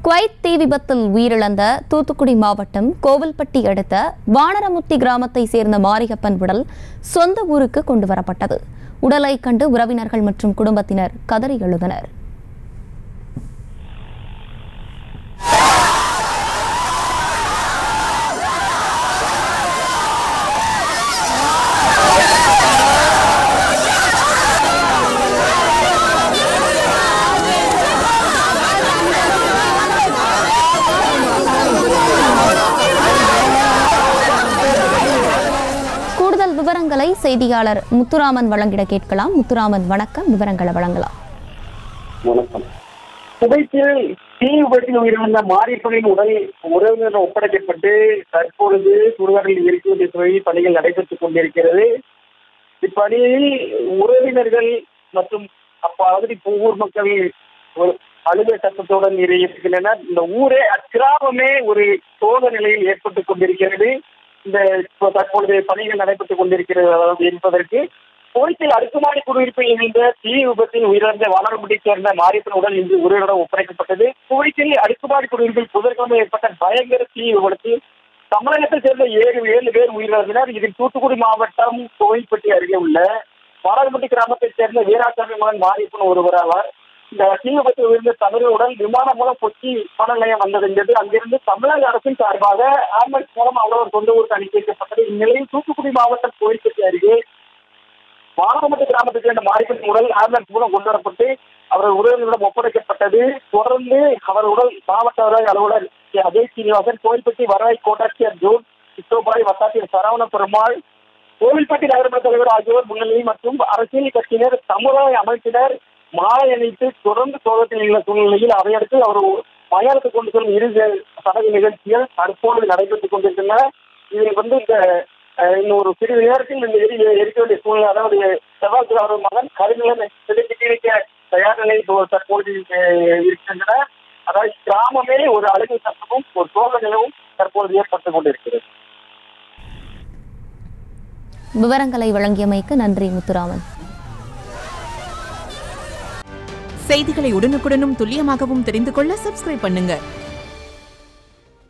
Kuwait தீ விபத்தில் உயிரிழந்த தூத்துக்குடி மாவட்டம் கோவில்பட்டி அடுத்த வானரமுத்தி கிராமத்தை சேர்ந்த மாரியப்பன் உடல் சொந்த ஊருக்கு கொண்டு வரப்பட்டது உடலை கண்டு உறவினர்கள் மற்றும் குடும்பத்தினர் கதறி எழுந்தனர் கூடுதல் விவரங்களை செய்தியாளர் முத்துராமன் வழங்கிட கேட்கலாம் முத்துராமன் வணக்கம் விவரங்களை வழங்கலாம் வணக்கம் குவைத்தில் தீ விபத்தில் உயிரிழந்த மாரியப்பனின் உடல் உறவினர் ஒப்படைக்கப்பட்டு தற்பொழுது சுடுகாட்டில் இருக்கிறது துறை பணிகள் நடைபெற்றுக் கொண்டிருக்கிறது இப்பணியில் உறவினர்கள் மற்றும் அப்பகுதி ஊர் மக்கள் ஒரு அழுகை சத்தத்துடன் இருக்கின்றனர் இந்த ஊரே அக்கிராமமே ஒரு சோக நிலையில் ஏற்பட்டுக் கொண்டிருக்கிறது இந்த இப்போ தற்பொழுது பணிகள் நடைபெற்றுக் கொண்டிருக்கிறது அதாவது என்பதற்கு கோயத்தில் அடுக்குமாடி குடியிருப்பில் இருந்த தீ விபத்தில் உயிரிழந்த வளர்முடியைச் சேர்ந்த மாரியப்பன் உடல் இன்று உறவிடம் ஒப்படைக்கப்பட்டது குவைத்தில் அடுக்குமாடி குடியிருப்பில் புதற்கிழமை ஏற்பட்ட பயங்கர தீ விபத்தில் தமிழகத்தைச் சேர்ந்த ஏழு ஏழு பேர் உயிரிழந்தனர் இதில் தூத்துக்குடி மாவட்டம் கோயில்பட்டி அருகே உள்ள வளர்முடி கிராமத்தைச் சேர்ந்த வீராசாமி மகன் மாரியப்பன் ஒருவர் ஆவார் இந்த தீ விபத்தில் உயிர்ந்த தமிழருடன் விமானம் மூலம் கொச்சி விமான நிலையம் வந்தடைந்தது அங்கிருந்து தமிழக அரசின் சார்பாக ஆம்புலன்ஸ் மூலம் அவரவர் சொந்த ஊருக்கு அனுப்பி வைக்கப்பட்டது இந்நிலையில் தூத்துக்குடி மாவட்டம் கோயில்பட்டி அருகே வானமட்டு கிராமத்தைச் சேர்ந்த மாரிப்பன் உடல் ஆம்புலன்ஸ் மூலம் கொண்டு வரப்பட்டு அவரது உறவினரிடம் ஒப்படைக்கப்பட்டது தொடர்ந்து அவர் உடல் மாவட்ட வருவாய் அலுவலர் கே. அஜய் சீனிவாசன் கோயில்பட்டி வருவாய் கோட்டாட்சியர் ஜோன் சித்தோபாய் வட்டாட்சியர் சரவண பெருமாள் கோவில்பட்டி நகரமன்ற தலைவர் ஆகியோர் முன்னிலையில் மற்றும் அரசியல் கட்சியினர் சமுதாய அமைப்பினர் மாலை அணிவித்து தொடர்ந்து சோகத்தில் உள்ள சூழ்நிலையில் அதையடுத்து அவர் மயானத்துக்கு கொண்டு செல்லும் இரு சடங்கு நிகழ்ச்சிகள் தற்போது நடைபெற்றுக் கொண்டிருக்கின்றன இதில் வந்து இந்த அஹ், இன்னும் ஒரு சிறிது நேரத்தில் இந்த எரி எரிக்க வேண்டிய சூழ்நிலை அதாவது செவ்வாய்க்கு அவர் மகன் கருநிலை செலுத்தி தயார் நிலையில் இப்போ தற்போது அஹ், இருக்கின்றன அதாவது கிராமமே ஒரு அழகு சத்தமும் ஒரு சோக நிலவும் தற்போது ஏற்பட்டுக் கொண்டிருக்கிறது விவரங்களை வழங்கியமைக்கு நன்றி முத்துராமன் செய்திகளை உடனுக்குடனும் துல்லியமாகவும் தெரிந்து கொள்ள சப்ஸ்கிரைப் பண்ணுங்க